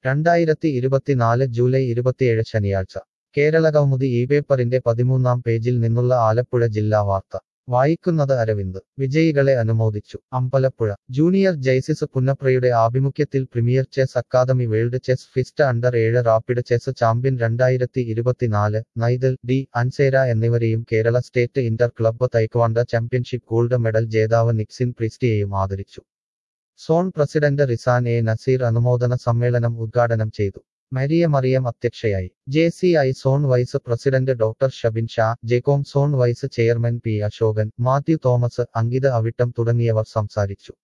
രണ്ടായിരത്തി ഇരുപത്തിനാല് ജൂലൈ ഇരുപത്തിയേഴ് ശനിയാഴ്ച കേരള കൗമുദി ഈ പേപ്പറിന്റെ പതിമൂന്നാം പേജിൽ നിന്നുള്ള ആലപ്പുഴ ജില്ലാ വാർത്ത വായിക്കുന്നത് അരവിന്ദ് വിജയികളെ അനുമോദിച്ചു അമ്പലപ്പുഴ ജൂനിയർ ജൈസിസ് പുന്നപ്രയുടെ ആഭിമുഖ്യത്തിൽ premier chess academy world chess ഫിസ്റ്റ് അണ്ടർ ഏഴ് റാപ്പിഡ് ചെസ് ചാമ്പ്യൻ രണ്ടായിരത്തി ഇരുപത്തിനാല് നൈതൽ ഡി അൻസേര എന്നിവരെയും Kerala state inter club taekwondo championship gold medal ജേതാവ് നിക്സിൻ പ്രിസ്റ്റിയെയും ആദരിച്ചു zone president Rizan A Nazeer അനുമോദന സമ്മേളനം ഉദ്ഘാടനം ചെയ്തു മരിയ മറിയം അധ്യക്ഷയായി J C I zone vice president doctor Shabin Shah ജെകോം zone vice chairman P Ashokan Mathew Thomas Ankitha Avittam തുടങ്ങിയവർ സംസാരിച്ചു